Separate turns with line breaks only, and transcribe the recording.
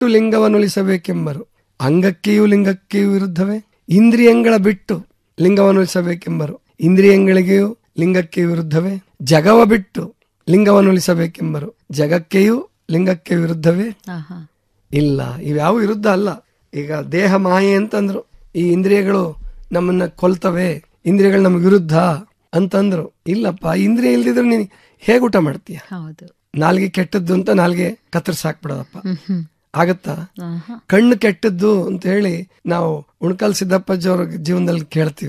ಲಿಂಗವನ್ನು ಉಳಿಸಬೇಕೆಂಬರು ಅಂಗಕ್ಕೆಯೂ ಲಿಂಗಕ್ಕೆಯೂ ವಿರುದ್ಧವೇ ಇಂದ್ರಿಯಗಳ ಬಿಟ್ಟು ಲಿಂಗವನ್ನು ಉಳಿಸಬೇಕೆಂಬರು ಇಂದ್ರಿಯಗಳಿಗೆಯೂ ಲಿಂಗಕ್ಕೆ ವಿರುದ್ಧವೇ ಜಗವ ಬಿಟ್ಟು ಲಿಂಗವನ್ನು ಉಳಿಸಬೇಕೆಂಬರು ಜಗಕ್ಕೆಯೂ ಲಿಂಗಕ್ಕೆ ವಿರುದ್ಧವೇ
ಆಹಾ.
ಇಲ್ಲ ಇವ್ಯಾವ ವಿರುದ್ಧ ಅಲ್ಲ ಈಗ ದೇಹ ಮಾಯೆ ಅಂತಂದ್ರು ಈ ಇಂದ್ರಿಯಗಳು ನಮ್ಮನ್ನ ಕೊಲ್ತವೆ ಇಂದ್ರಿಯಗಳು ನಮ್ಗೆ ವಿರುದ್ಧ ಅಂತಂದ್ರು ಇಲ್ಲಪ್ಪ ಇಂದ್ರಿಯ ಇಲ್ದಿದ್ರೆ ನೀನ್ ಹೇಗೆ ಊಟ ಮಾಡ್ತೀಯ
ಹೌದು
ನಾಲ್ಗೆ ಕೆಟ್ಟದ್ದು ಅಂತ ನಾಲ್ಗೆ ಕತ್ತರಿಸಿ ಹಾಕ್ಬಿಡೋದಪ್ಪ
ಹ್ಮ್ ಹ್ಮ್
ಆಗತ್ತಾ
ಆಹಾ.
ಕಣ್ಣು ಕೆಟ್ಟದ್ದು ಅಂತ ಹೇಳಿ ನಾವು ಉಣ್ಕಲ್ ಸಿದ್ದಪ್ಪಜ್ಜವ್ರ ಜೀವನದಲ್ಲಿ ಕೇಳ್ತೀವಿ